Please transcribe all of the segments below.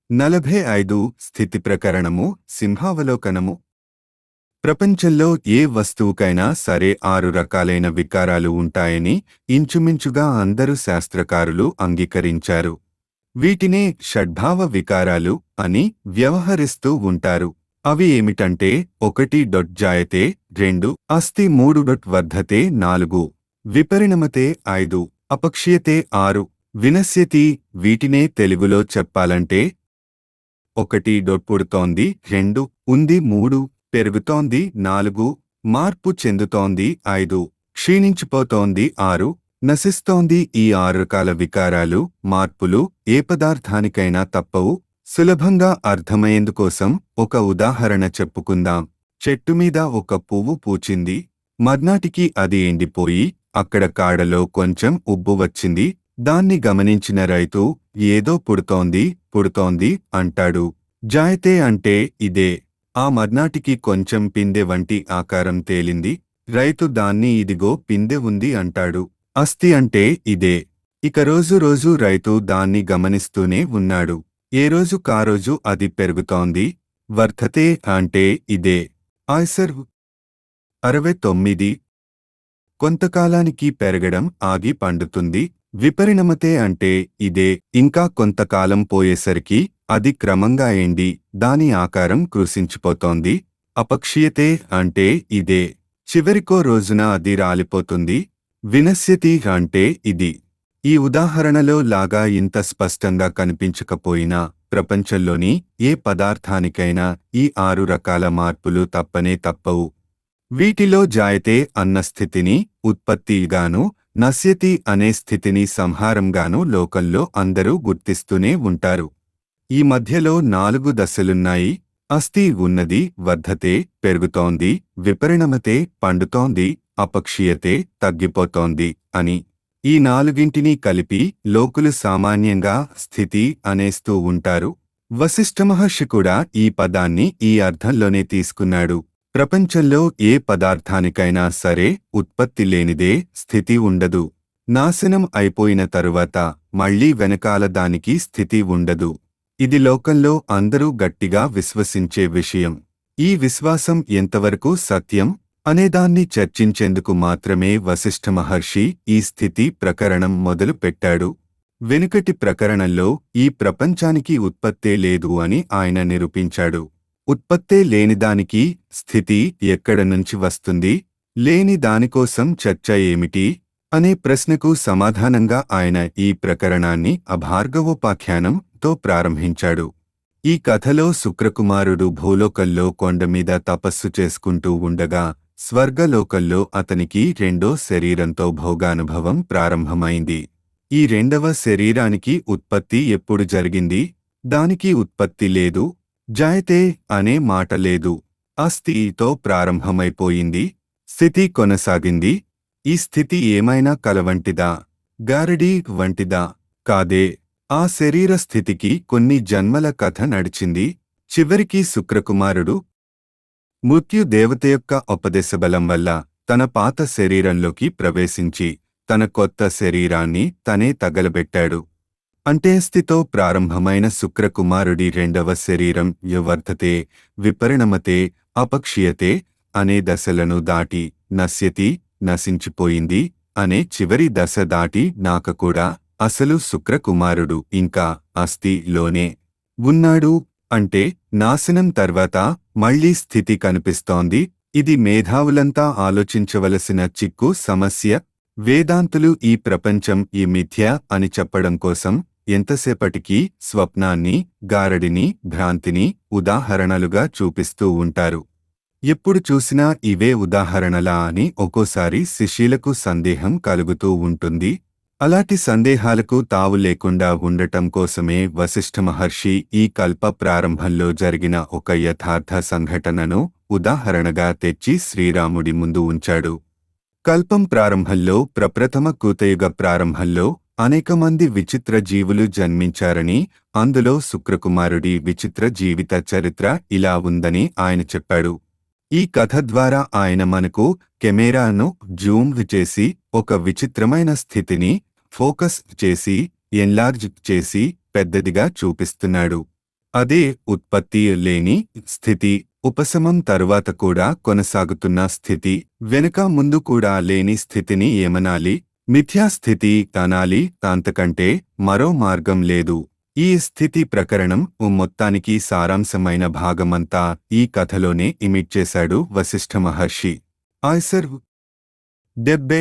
నలభై ఐదు స్థితి ప్రకరణము సింహావలోకనము ప్రపంచంలో ఏ వస్తువుకైనా సరే ఆరు రకాలైన వికారాలు ఉంటాయని ఇంచుమించుగా అందరు శాస్త్రకారులు అంగీకరించారు వీటినే షడ్భావ వికారాలు అని వ్యవహరిస్తూ ఉంటారు అవి ఏమిటంటే ఒకటి డొట్ జాయతే రెండు అస్థి మూడు డొట్ వర్ధతే నాలుగు విపరిణమతే ఐదు అపక్ష్యతే ఆరు వినశ్యతి వీటినే తెలుగులో చెప్పాలంటే ఒకటి డొట్ పుడుతోంది రెండు ఉంది మూడు పెరుగుతోంది నాలుగు మార్పు చెందుతోంది ఐదు క్షీణించిపోతోంది ఆరు నశిస్తోంది ఈ ఆరు రకాల వికారాలు మార్పులు ఏ పదార్థానికైనా తప్పవు సులభంగా అర్థమయ్యేందుకోసం ఒక ఉదాహరణ చెప్పుకుందాం చెట్టు మీద ఒక పువ్వు పూచింది మర్నాటికి అది ఎండిపోయి అక్కడ కాడలో కొంచెం ఉబ్బు వచ్చింది దాన్ని గమనించిన రైతు ఏదో పుడుతోంది పుడుతోంది అంటాడు జాయతే అంటే ఇదే ఆ మర్నాటికి కొంచెం పిందె వంటి ఆకారం తేలింది రైతు దాన్ని ఇదిగో పిందె ఉంది అంటాడు అస్థి అంటే ఇదే ఇక రోజు రోజు రైతు దాన్ని గమనిస్తూనే ఉన్నాడు ఏ రోజు కారోజు అది పెరుగుతోంది వర్ధతే అంటే ఇదే ఆయ్సర్ అరవై తొమ్మిది కొంతకాలానికి పెరగడం ఆగి పండుతుంది విపరిణమతే అంటే ఇదే ఇంకా కొంతకాలం పోయేసరికి అది క్రమంగా ఎండి దాని ఆకారం కృషించిపోతోంది అపక్షీయతే అంటే ఇదే చివరికో రోజున అది రాలిపోతుంది వినశ్యతి అంటే ఇది ఈ ఉదాహరణలో లాగా ఇంత స్పష్టంగా కనిపించకపోయినా ప్రపంచంలోని ఏ పదార్థానికైనా ఈ ఆరు రకాల మార్పులు తప్పనే తప్పవు వీటిలో జాయతే అన్న స్థితిని ఉత్పత్తిగాను నశ్యతి అనే స్థితిని సంహారంగాను లోకంలో అందరూ గుర్తిస్తూనే ఉంటారు ఈ మధ్యలో నాలుగు దశలున్నాయి అస్థి ఉన్నది వర్ధతే పెరుగుతోంది విపరిణమతే పండుతోంది అపక్షీయతే తగ్గిపోతోంది అని ఈ నాలుగింటినీ కలిపి లోకులు సామాన్యంగా స్థితి అనేస్తూ ఉంటారు వశిష్ఠమహర్షి కూడా ఈ పదాన్ని ఈ అర్థంలోనే తీసుకున్నాడు ప్రపంచంలో ఏ పదార్థానికైనా సరే ఉత్పత్తి లేనిదే స్థితి ఉండదు నాశనం అయిపోయిన తరువాత మళ్లీ వెనకాల దానికి స్థితి ఉండదు ఇది లోకంలో అందరూ గట్టిగా విశ్వసించే విషయం ఈ విశ్వాసం ఎంతవరకు సత్యం అనేదాన్ని చర్చించేందుకు మాత్రమే వశిష్ఠ మహర్షి ఈ స్థితి ప్రకరణం మొదలు పెట్టాడు వెనుకటి ప్రకరణంలో ఈ ప్రపంచానికి ఉత్పత్తే లేదు అని ఆయన నిరూపించాడు ఉత్పత్తే లేనిదానికి స్థితి ఎక్కడ నుంచి వస్తుంది లేని దానికోసం చర్చ ఏమిటి అనే ప్రశ్నకు సమాధానంగా ఆయన ఈ ప్రకరణాన్ని అభార్గవోపాఖ్యానంతో ప్రారంభించాడు ఈ కథలో శుక్రకుమారుడు భూలోకంలో కొండమీద తపస్సు చేసుకుంటూ ఉండగా స్వర్గలోకంలో అతనికి రెండో శరీరంతో భోగానుభవం ప్రారంభమైంది ఈ రెండవ శరీరానికి ఉత్పత్తి ఎప్పుడు జరిగింది దానికి ఉత్పత్తి లేదు జాయతే అనే మాట లేదు అస్థితో ప్రారంభమైపోయింది స్థితి కొనసాగింది ఈ స్థితి ఏమైనా కలవంటిదా గారడీ వంటిదా కాదే ఆ శరీర స్థితికి కొన్ని జన్మల కథ నడిచింది చివరికి శుక్రకుమారుడు మృత్యు దేవత యొక్క ఉపదేశబలం వల్ల తన పాత శరీరంలోకి ప్రవేశించి తన కొత్త శరీరాన్ని తనే తగలబెట్టాడు అంటే స్థితో ప్రారంభమైన శుక్రకుమారుడి రెండవ శరీరం యవర్ధతే విపరిణమతే అపక్షీయతే అనే దశలను దాటి నశ్యతి నశించిపోయింది అనే చివరి దశ దాటి నాక కూడా అసలు శుక్రకుమారుడు ఇంకా అస్థిలోనే ఉన్నాడు అంటే నాశనం తర్వాత మళ్లీ స్థితి కనిపిస్తోంది ఇది మేధావులంతా ఆలోచించవలసిన చిక్కు సమస్య వేదాంతులు ఈ ప్రపంచం ఈ మిథ్య అని చెప్పడం కోసం ఎంతసేపటికీ స్వప్నాన్ని గారడిని భ్రాంతిని ఉదాహరణలుగా చూపిస్తూ ఉంటారు ఎప్పుడు చూసినా ఇవే ఉదాహరణలా అని ఒక్కోసారి శిష్యులకు సందేహం కలుగుతూ ఉంటుంది అలాంటి సందేహాలకు తావు లేకుండా ఉండటం కోసమే వశిష్ఠ మహర్షి ఈ కల్ప ప్రారంభంలో జరిగిన ఒక యథార్థ సంఘటనను ఉదాహరణగా తెచ్చి శ్రీరాముడి ముందు ఉంచాడు కల్పం ప్రారంభంలో ప్రప్రథమ కూతయుగ ప్రారంభంలో అనేక మంది విచిత్ర జీవులు జన్మించారని అందులో శుక్రకుమారుడి విచిత్ర జీవిత చరిత్ర ఇలా ఉందని ఆయన చెప్పాడు ఈ కథ ద్వారా ఆయన మనకు కెమెరాను జూమ్ చేసి ఒక విచిత్రమైన స్థితిని ఫోకస్ చేసి ఎన్లార్జ్ చేసి పెద్దదిగా చూపిస్తున్నాడు అదే ఉత్పత్తి లేని స్థితి ఉపశమం తరువాత కూడా కొనసాగుతున్న స్థితి వెనుక ముందు కూడా లేని స్థితిని ఏమనాలి మిథ్యాస్థితి అనాలి అంతకంటే మరో మార్గం లేదు ఈ స్థితి ప్రకరణం ఓ మొత్తానికి సారాంశమైన భాగమంతా ఈ కథలోనే ఇమిట్ చేశాడు వశిష్ఠ మహర్షి ఆయ్సర్ డెబ్బే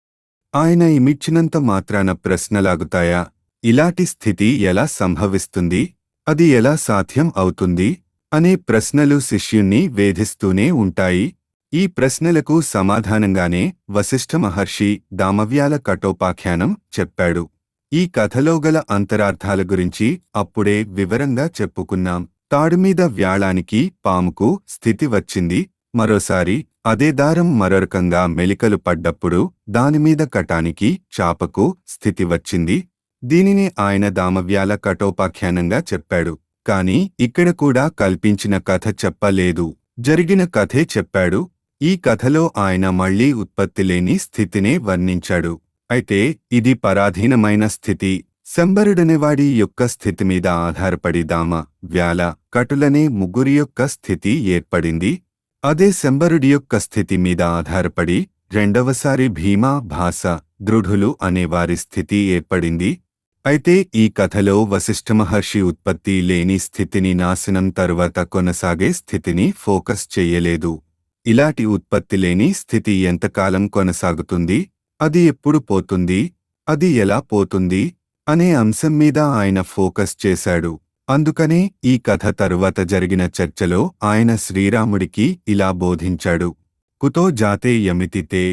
ఆయన ఇమిచ్చినంత మాత్రాన ప్రశ్నలాగుతాయా ఇలాంటి స్థితి ఎలా సంభవిస్తుంది అది ఎలా సాధ్యం అవుతుంది అనే ప్రశ్నలు శిష్యుణ్ణి వేధిస్తూనే ఉంటాయి ఈ ప్రశ్నలకు సమాధానంగానే వశిష్ఠ మహర్షి దామవ్యాల కఠోపాఖ్యానం చెప్పాడు ఈ కథలో గల అంతరార్థాల గురించి అప్పుడే వివరంగా చెప్పుకున్నాం తాడుమీద వ్యాళానికి పాముకు స్థితి వచ్చింది మరోసారి అదే దారం మరొరకంగా మెలికలు పడ్డప్పుడు దానిమీద కటానికి చాపకు స్థితి వచ్చింది దీనిని ఆయన దామవ్యాల కఠోపాఖ్యానంగా చెప్పాడు కాని ఇక్కడ కూడా కల్పించిన కథ చెప్పలేదు జరిగిన కథే చెప్పాడు ఈ కథలో ఆయన మళ్లీ ఉత్పత్తి లేని స్థితినే వర్ణించాడు అయితే ఇది పరాధీనమైన స్థితి శంబరుడనేవాడి యొక్క స్థితి మీద ఆధారపడి దామ వ్యాల కటులనే ముగ్గురి యొక్క స్థితి ఏర్పడింది అదే శంబరుడి యొక్క స్థితి మీద ఆధారపడి రెండవసారి భీమా భాస దృఢులు అనేవారి స్థితి ఏర్పడింది అయితే ఈ కథలో వశిష్ఠ మహర్షి ఉత్పత్తి లేని స్థితిని నాశనం తరువాత కొనసాగే స్థితిని ఫోకస్ చెయ్యలేదు ఇలాంటి ఉత్పత్తి లేని స్థితి ఎంతకాలం కొనసాగుతుంది అది ఎప్పుడు పోతుంది అది ఎలా పోతుంది అనే అంశం మీద ఆయన ఫోకస్ చేశాడు అందుకనే ఈ కథ తరువాత జరిగిన చర్చలో ఆయన శ్రీరాముడికి ఇలా బోధించాడు కుతో జాతే యమితితే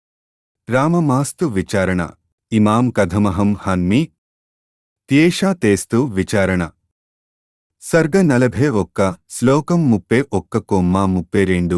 రామమాస్తు విచారణ ఇమాం కథమహం హన్మి త్యేషా తేస్తు విచారణ సర్గ నలభై ఒక్క శ్లోకం ముప్పై ఒక్క కొమ్మ ముప్పై రెండు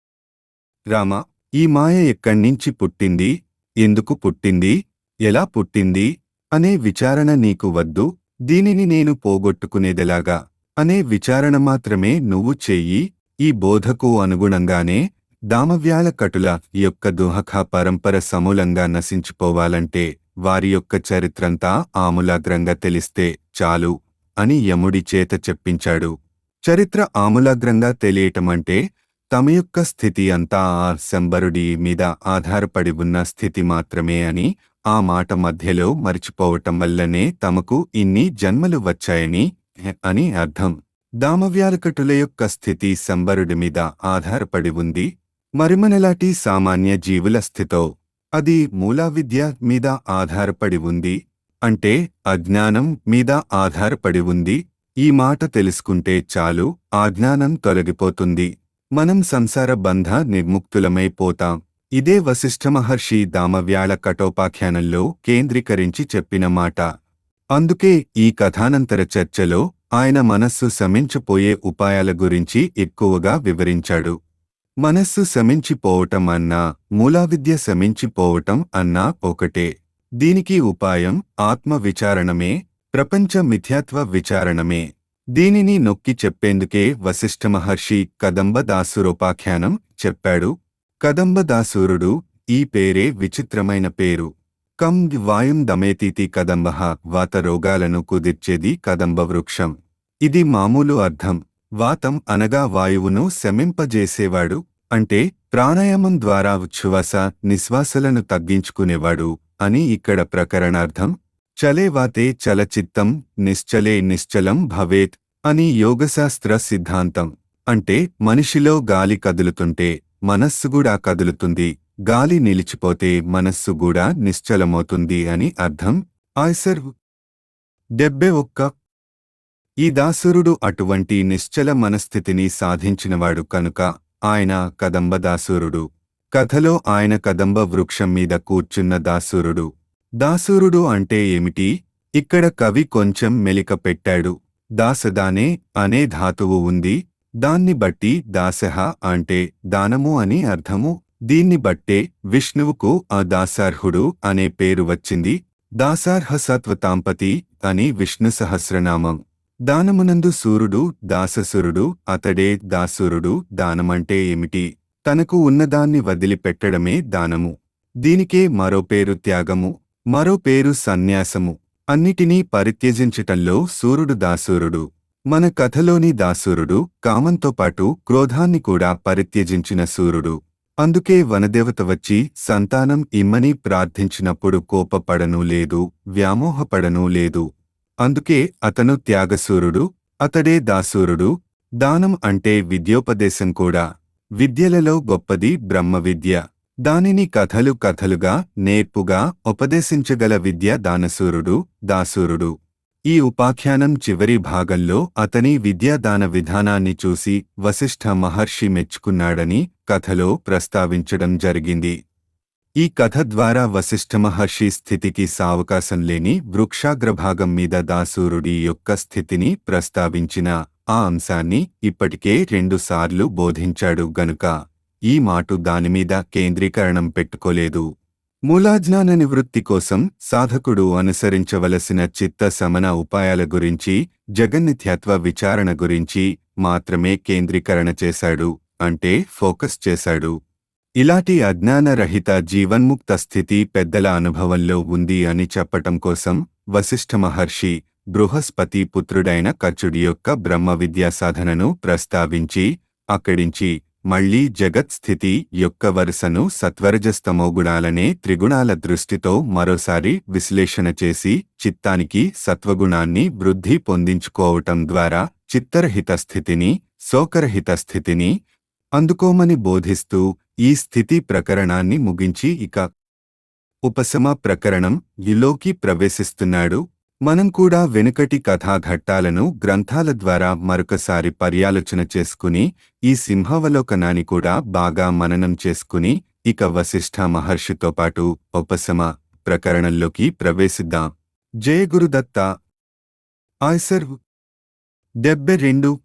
రామ ఈ మాయ ఎక్కడ్నించి పుట్టింది ఎందుకు పుట్టింది ఎలా పుట్టింది అనే విచారణ నీకు వద్దు దీనిని నేను పోగొట్టుకునేదెలాగా అనే విచారణ మాత్రమే నువ్వు చెయ్యి ఈ బోధకు అనుగుణంగానే దామవ్యాల కటుల యొక్క దుహఖ పరంపర సమూలంగా నశించిపోవాలంటే వారి యొక్క చరిత్రంతా ఆమూలాగ్రంగా తెలిస్తే చాలు అని యముడి చేత చెప్పించాడు చరిత్ర ఆమూలాగ్రంగా తెలియటమంటే తమ యొక్క స్థితి అంతా ఆ శంబరుడి మీద ఆధారపడి ఉన్న స్థితి మాత్రమే అని ఆ మాట మధ్యలో మరిచిపోవటం వల్లనే తమకు ఇన్ని జన్మలు వచ్చాయని అని అర్థం దామవ్యాలకటుల యొక్క స్థితి శంబరుడి మీద ఆధారపడి ఉంది మరిమనలాంటి సామాన్య జీవుల స్థితో అది మూలా విద్య మీద ఆధారపడి ఉంది అంటే అజ్ఞానం మీద ఆధారపడి ఉంది ఈ మాట తెలుసుకుంటే చాలు ఆ జ్ఞానం తొలగిపోతుంది మనం సంసార బంధ నిర్ముక్తులమైపోతాం ఇదే వశిష్ఠ మహర్షి దామవ్యాళ కఠోపాఖ్యానంలో కేంద్రీకరించి చెప్పిన మాట అందుకే ఈ కథానంతర చర్చలో ఆయన మనస్సు శమించిపోయే ఉపాయాల గురించి ఎక్కువగా వివరించాడు మనస్సు శమించిపోవటం అన్నా మూలావిద్య శమించిపోవటం అన్నా ఒకటే దీనికి ఉపాయం ఆత్మ విచారణమే ప్రపంచ మిథ్యాత్వ విచారణమే దీనిని నొక్కి చెప్పేందుకే వశిష్ఠ మహర్షి కదంబదాసురోపాఖ్యానం చెప్పాడు కదంబదాసురుడు ఈ పేరే విచిత్రమైన పేరు కం వాయుం దమేతీతి కదంబ వాత రోగాలను కుదిర్చేది కదంబ వృక్షం ఇది మామూలు అర్థం వాతం అనగా వాయువును శమింపజేసేవాడు అంటే ప్రాణాయామం ద్వారా ఉచ్ఛ్వాస నిశ్వాసలను తగ్గించుకునేవాడు అని ఇక్కడ ప్రకరణార్థం చలేవాతే చలచిత్తం నిశ్చలే నిశ్చలం భవేత్ అని యోగశాస్త్ర సిద్ధాంతం అంటే మనిషిలో గాలి కదులుతుంటే మనస్సు కూడా కదులుతుంది గాలి నిలిచిపోతే మనస్సు కూడా నిశ్చలమవుతుంది అని అర్థం ఆయ్సర్ డెబ్బె ఒక్క ఈ దాసురుడు అటువంటి నిశ్చల మనస్థితిని సాధించినవాడు కనుక ఆయన కదంబ దాసురుడు కథలో ఆయన కదంబ వృక్షం మీద కూర్చున్న దాసురుడు దాసురుడు అంటే ఏమిటి ఇక్కడ కవి కొంచెం మెలిక పెట్టాడు దాసదానే అనే ధాతువు ఉంది దాన్ని బట్టి దాసహ అంటే దానము అని అర్థము దీన్ని బట్టే విష్ణువుకు ఆ దాసార్హుడు అనే పేరు వచ్చింది దాసార్హ సత్వతాంపతి అని విష్ణు సహస్రనామం దానమునందు సూర్యుడు దాససురుడు అతడే దాసురుడు దానమంటే ఏమిటి తనకు ఉన్నదాన్ని వదిలిపెట్టడమే దానము దీనికే మరో పేరు త్యాగము మరో పేరు సన్యాసము అన్నిటినీ పరిత్యజించటంలో సూర్యుడు దాసురుడు మన కథలోని దాసూరుడు కామంతో పాటు క్రోధాన్ని కూడా పరిత్యజించిన సూర్యుడు అందుకే వనదేవత వచ్చి సంతానం ఇమ్మని ప్రార్థించినప్పుడు కోపపడనూ లేదు వ్యామోహపడనూ లేదు అందుకే అతను త్యాగసూరుడు అతడే దాసూరుడు దానం అంటే విద్యోపదేశం కూడా విద్యలలో గొప్పది బ్రహ్మ విద్య దానిని కథలు కథలుగా నేర్పుగా ఉపదేశించగల విద్య దానసూరుడు దాసూరుడు ఈ ఉపాఖ్యానం చివరి భాగంలో అతని విద్యాదాన విధానాన్ని చూసి వశిష్ఠ మహర్షి మెచ్చుకున్నాడని కథలో ప్రస్తావించడం జరిగింది ఈ కథ ద్వారా వశిష్ఠ మహర్షి స్థితికి సావకాశం లేని వృక్షాగ్రభాగం మీద దాసూరుడి యొక్క స్థితిని ప్రస్తావించిన ఆ అంశాన్ని ఇప్పటికే రెండుసార్లు బోధించాడు గనుక ఈ మాటు దానిమీద కేంద్రీకరణం పెట్టుకోలేదు మూలాజ్ఞాన నివృత్తి కోసం సాధకుడు అనుసరించవలసిన చిత్త సమన ఉపాయాల గురించి జగన్నిత్యత్వ విచారణ గురించి మాత్రమే కేంద్రీకరణ చేశాడు అంటే ఫోకస్ చేశాడు ఇలాంటి అజ్ఞానరహిత జీవన్ముక్త స్థితి పెద్దల అనుభవంలో ఉంది అని చెప్పటం కోసం వశిష్ఠ మహర్షి బృహస్పతి పుత్రుడైన కచుడి యొక్క బ్రహ్మ విద్యా సాధనను ప్రస్తావించి అక్కడించి మళ్లీ జగత్ స్థితి యొక్క వరుసను సత్వరజస్తమోగుణాలనే త్రిగుణాల దృష్టితో మరోసారి విశ్లేషణ చేసి చిత్తానికి సత్వగుణాన్ని వృద్ధి పొందించుకోవటం ద్వారా చిత్తరహిత స్థితిని శోకరహిత స్థితిని అందుకోమని బోధిస్తూ ఈ స్థితి ప్రకరణాన్ని ముగించి ఇక ఉపశమ ప్రకరణం ఇలోకి ప్రవేశిస్తున్నాడు మనం కూడా వెనుకటి కథాఘట్టాలను గ్రంథాల ద్వారా మరొకసారి పర్యాలోచన చేసుకుని ఈ సింహావలోకనాన్ని కూడా బాగా మననం చేసుకుని ఇక వశిష్ఠ మహర్షితో పాటు ఉపశమ ప్రకరణంలోకి ప్రవేశిద్దాం జయ గురుదత్త ఆయ్సర్ డెబ్బె రెండు